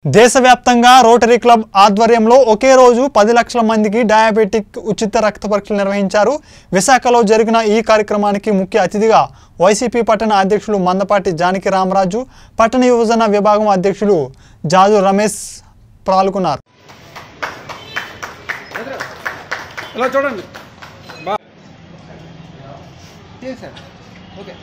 దేశవ్యాప్తంగా rotary club ఆధ్వర్యంలో ఒకే రోజు పది లక్షల మందికి డయాబెటిక్ ఉచిత రక్త పరీక్షలు నిర్వహించారు విశాఖలో జరిగిన ఈ కార్యక్రమానికి ముఖ్య అతిథిగా వైసీపీ పట్టణ అధ్యక్షులు మందపాటి జానకి రామరాజు పట్టణ యువజన విభాగం అధ్యక్షులు జాజు రమేష్ పాల్గొన్నారు ఇలా చూడండి బా సార్ ఓకే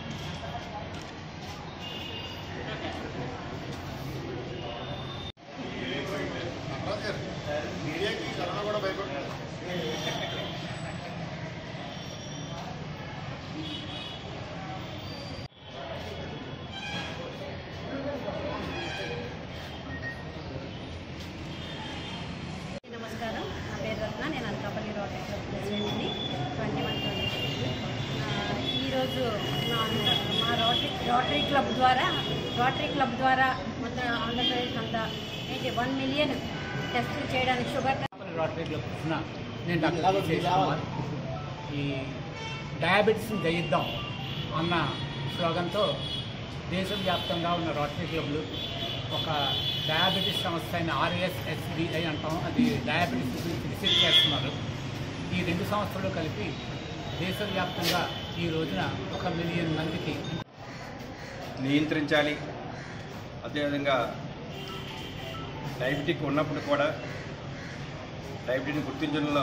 నమస్కారం నా పేరు రత్న నేను అనకాపల్లి రోటరీ క్లబ్ ప్రెసిడెంట్ని ట్వంటీ వన్ ట్వంటీ ఈరోజు మా అంత- మా రోటరీ రోటరీ క్లబ్ ద్వారా రోటరీ క్లబ్ ద్వారా మొత్తం ఆంధ్రప్రదేశ్ అంతా ఏంటి వన్ మిలియన్ టెస్టులు చేయడానికి షుగర్ రోటరీ క్లబ్ తరఫున నేను డాక్టర్ విజయ్ కుమార్ ఈ డయాబెటీస్ని జయిద్దాం అన్న స్లోగన్తో దేశవ్యాప్తంగా ఉన్న రోటరీ క్లబ్లు ఒక డయాబెటీస్ సమస్య అయిన ఆర్ఎస్ఎస్బిఐ అంటాం అది డయాబెటీస్ గురించి రీసెర్చ్ చేస్తున్నారు ఈ రెండు సంస్థలు కలిపి దేశవ్యాప్తంగా ఈ రోజున ఒక మిలియన్ మందికి నియంత్రించాలి అదేవిధంగా డయాబెటిక్ ఉన్నప్పుడు కూడా డయాబెటీని గుర్తించడంలో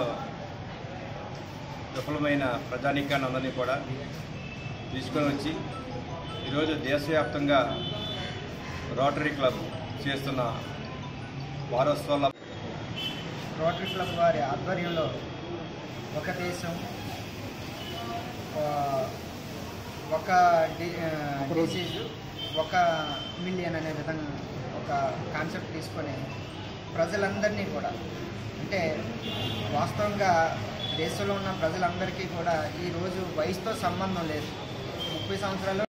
విఫలమైన ప్రజానీకాన్ని అందరినీ కూడా తీసుకొని వచ్చి ఈరోజు దేశవ్యాప్తంగా రోటరీ క్లబ్ చేస్తున్న వారోత్సవాల రోటరీ క్లబ్ వారి ఆధ్వర్యంలో ఒక దేశం ఆ, ఒక డి- ఆ, డిసీజ్ ఒక మిలియన్ అనే విధంగా ఒక కాన్సెప్ట్ తీసుకొని ప్రజలందరినీ కూడా అంటే వాస్తవంగా దేశంలో ఉన్న ప్రజలందరికీ కూడా ఈరోజు వయసుతో సంబంధం లేదు ముప్పై సంవత్సరాలు